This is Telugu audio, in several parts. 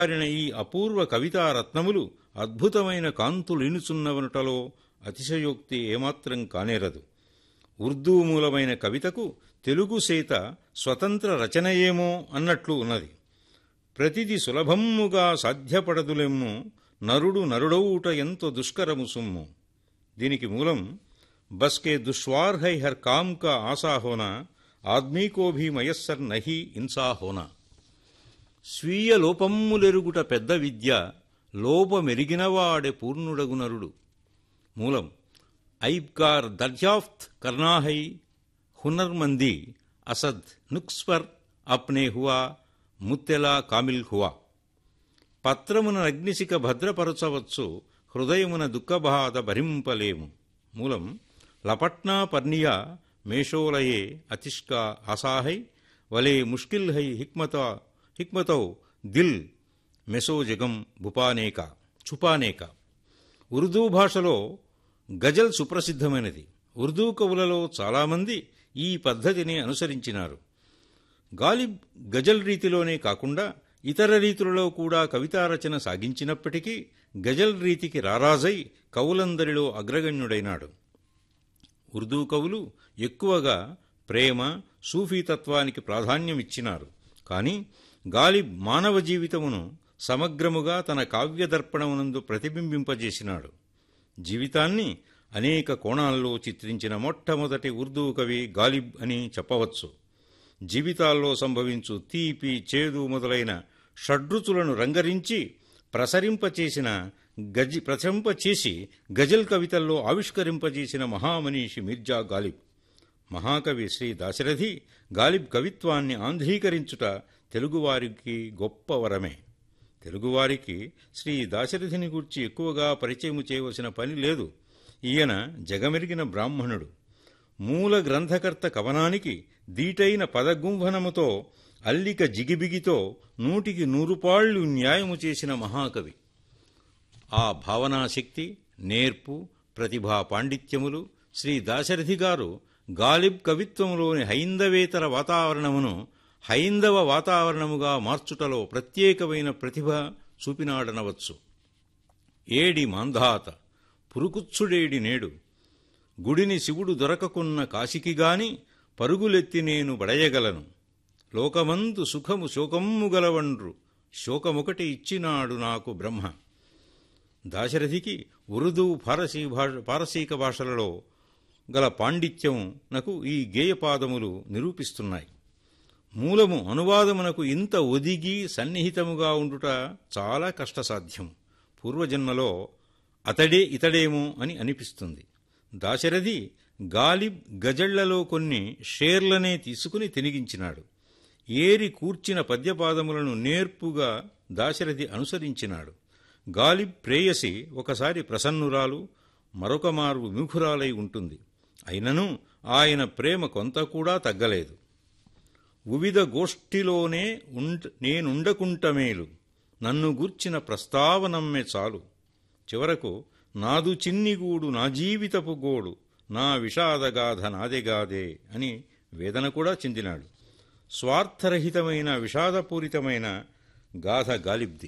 జారిన ఈ అపూర్వ కవితా రత్నములు అద్భుతమైన కాంతులినుచున్నవనుటలో అతిశయోక్తి ఏమాత్రం కానేరదు ఉర్దూ మూలమైన కవితకు తెలుగు సేత స్వతంత్ర రచనయేమో అన్నట్లు ఉన్నది ప్రతిది సులభమ్ముగా సాధ్యపడదులెమ్ము నరుడు నరుడౌట ఎంతో దుష్కరము సుమ్ము దీనికి మూలం బస్కే దుష్వార్ హై హర్ కామ్ కా ఆశా హోనా ఆద్మీ కో భీ మయస్సర్ నహి ఇన్సా హోనా స్వీయ లోపమ్ములెరుగుట పెద్ద విద్య లోపమెరిగినవాడే పూర్ణుడగు నరుడు మూలం ఐబ్కార్ దర్యాఫ్త్ కర్నాహై హునర్మంది అసద్ నుక్స్పర్ అప్నే హువా ముత్తెలా కామిల్ హువా పత్రమున అగ్నిశిక భద్రపరచవచ్చు హృదయమున దుఃఖబాధ భరింపలేము మూలం లపట్నా పర్ణియ మేషోలయే అతిష్కా ఆసాహై వలే ముష్కిల్ హై హిక్మత హిక్మతౌ దిల్ మెసోజగం భుపానేక చుపానేక ఉర్దూ భాషలో గజల్ సుప్రసిద్ధమైనది ఉర్దూ కవులలో చాలామంది ఈ పద్ధతిని అనుసరించినారు గాలిబ్ గజల్ రీతిలోనే కాకుండా ఇతర రీతులలో కూడా కవితా రచన సాగించినప్పటికీ గజల్ రీతికి రారాజై కవులందరిలో అగ్రగణ్యుడైనాడు ఉర్దూ కవులు ఎక్కువగా ప్రేమ సూఫీతత్వానికి ప్రాధాన్యమిచ్చినారు కానీ గాలిబ్ మానవ జీవితమును సమగ్రముగా తన కావ్యదర్పణమునందు ప్రతిబింబింపజేసినాడు జీవితాన్ని అనేక కోణాల్లో చిత్రించిన మొట్టమొదటి ఉర్దూ కవి గాలిబ్ అని చెప్పవచ్చు జీవితాల్లో సంభవించు తీపి చేదు మొదలైన షడ్రుచులను రంగరించి ప్రసరింపచేసిన గజి ప్రసరింపచేసి గజల్ కవితల్లో ఆవిష్కరింపజేసిన మహామనీషి మిర్జా గాలిబ్ మహాకవి శ్రీ దాశరథి గాలిబ్ కవిత్వాన్ని ఆంధ్రీకరించుట తెలుగువారికి గొప్ప వరమే తెలుగువారికి శ్రీ దాశరథిని గూర్చి ఎక్కువగా పరిచయము చేయవలసిన పని లేదు ఈయన జగమెరిగిన బ్రాహ్మణుడు మూల గ్రంథకర్త కవనానికి దీటైన పదగుంభనముతో అల్లిక జిగిబిగితో నూటికి నూరుపాళ్లు న్యాయము చేసిన మహాకవి ఆ భావనాశక్తి నేర్పు ప్రతిభా పాండిత్యములు శ్రీ దాశరథి గారు గాలిబ్ కవిత్వంలోని హైందవేతర వాతావరణమును హైందవ వాతావరణముగా మార్చుటలో ప్రత్యేకమైన ప్రతిభ చూపినాడనవచ్చు ఏడి మాంధాత పురుకుచ్చుడేడి నేడు గుడిని శివుడు దొరకకున్న కాశికిగాని పరుగులెత్తి నేను బడయగలను లోకమందు సుఖము శోకమ్ము గలవండ్రు శోకమొకటి ఇచ్చినాడు నాకు బ్రహ్మ దాశరథికి ఉర్దూ ఫారసీ భాష పారసీక భాషలలో గల పాండిత్యం నకు ఈ గేయపాదములు నిరూపిస్తున్నాయి మూలము అనువాదమునకు ఇంత ఒదిగి సన్నిహితముగా ఉండుట చాలా కష్టసాధ్యం పూర్వజన్మలో అతడే ఇతడేమో అని అనిపిస్తుంది దాశరథి గాలిబ్ గజళ్లలో కొన్ని షేర్లనే తీసుకుని తినిగించినాడు ఏరి కూర్చిన పద్యపాదములను నేర్పుగా దాశరథి అనుసరించినాడు గాలిబ్ ప్రేయసి ఒకసారి ప్రసన్నురాలు మరొక మారు విముఖురాలై ఉంటుంది అయినను ఆయన ప్రేమ కొంత కూడా తగ్గలేదు ఉవిధ గోష్ఠిలోనే ఉంట నేనుండకుంటమేలు నన్ను గూర్చిన ప్రస్తావనమ్మె చాలు చివరకు నాదు చిన్నిగూడు నా జీవితపు గోడు నా విషాదగాథ నాదెగాదే అని వేదన కూడా చెందినాడు స్వార్థరహితమైన విషాదపూరితమైన గాథ గాలిబ్ది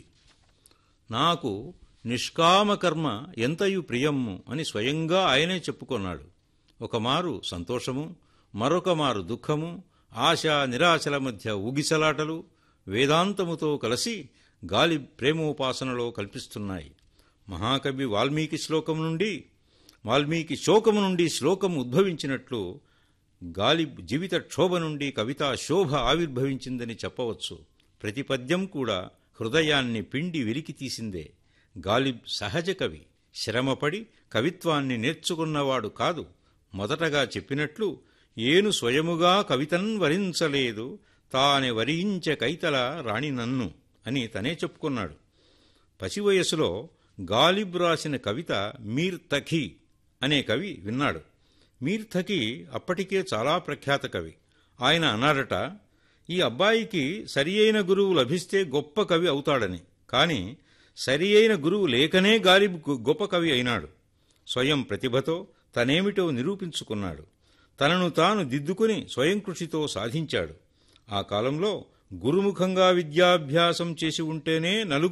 నాకు నిష్కామకర్మ ఎంతయు ప్రియమ్ము అని స్వయంగా ఆయనే చెప్పుకొన్నాడు ఒకమారు సంతోషము మరొక మారు దుఃఖము ఆశ నిరాశల మధ్య ఊగిసలాటలు వేదాంతముతో కలిసి గాలి ప్రేమోపాసనలో కల్పిస్తున్నాయి మహాకవి వాల్మీకి శ్లోకం నుండి వాల్మీకి శోకము నుండి శ్లోకం ఉద్భవించినట్లు గాలి జీవిత క్షోభ నుండి కవితా శోభ ఆవిర్భవించిందని చెప్పవచ్చు ప్రతి పద్యం కూడా హృదయాన్ని పిండి వెలికి తీసిందే గాలిబ్ సహజ కవి శ్రమపడి కవిత్వాన్ని నేర్చుకున్నవాడు కాదు మొదటగా చెప్పినట్లు ఏను స్వయముగా కవితన్ వరించలేదు తానే వరించ కైతల రాణి నన్ను అని తనే చెప్పుకున్నాడు పసివయసులో గాలిబ్ రాసిన కవిత మీర్ తఖీ అనే కవి విన్నాడు మీర్ తఖీ అప్పటికే చాలా ప్రఖ్యాత కవి ఆయన అన్నాడట ఈ అబ్బాయికి సరి అయిన గురువు లభిస్తే గొప్ప కవి అవుతాడని కాని సరి అయిన గురువు లేకనే గాలిబ్ గొప్ప కవి అయినాడు స్వయం ప్రతిభతో తనేమిటో నిరూపించుకున్నాడు తనను తాను దిద్దుకుని స్వయం కృషితో సాధించాడు ఆ కాలంలో గురుముఖంగా విద్యాభ్యాసం చేసి ఉంటేనే నలుగురు